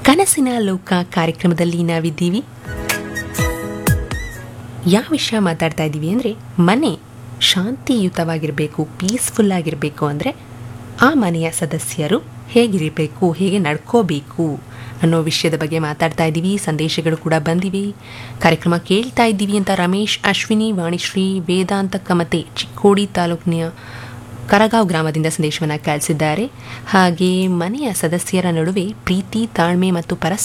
ಕನಸಿನ ಲೋಕ ಕಾರ್ಯಕ್ರಮದಲ್ಲಿ ನಾವಿದ್ದೀವಿ ಯಾವ ವಿಷಯ ಮಾತಾಡ್ತಾ ಇದ್ದೀವಿ ಅಂದರೆ ಮನೆ ಶಾಂತಿಯುತವಾಗಿರಬೇಕು ಪೀಸ್ಫುಲ್ ಆಗಿರಬೇಕು ಅಂದರೆ ಆ ಮನೆಯ ಸದಸ್ಯರು ಹೇಗಿರಬೇಕು ಹೇಗೆ ನಡ್ಕೋಬೇಕು ಅನ್ನೋ ವಿಷಯದ ಬಗ್ಗೆ ಮಾತಾಡ್ತಾ ಇದ್ದೀವಿ ಸಂದೇಶಗಳು ಕೂಡ ಬಂದಿವೆ ಕಾರ್ಯಕ್ರಮ ಕೇಳ್ತಾ ಇದ್ದೀವಿ ಅಂತ ರಮೇಶ್ ಅಶ್ವಿನಿ ವಾಣಿಶ್ರೀ ವೇದಾಂತ ಕಮತೆ ಚಿಕ್ಕೋಡಿ ತಾಲೂಕಿನ ಕರಗಾವ್ ಗ್ರಾಮದಿಂದ ಸಂದೇಶವನ್ನು ಕಳಿಸಿದ್ದಾರೆ ಹಾಗೆ ಮನೆಯ ಸದಸ್ಯರ ನಡುವೆ ಪ್ರೀತಿ ತಾಳ್ಮೆ ಮತ್ತು ಪರಸ್ಪರ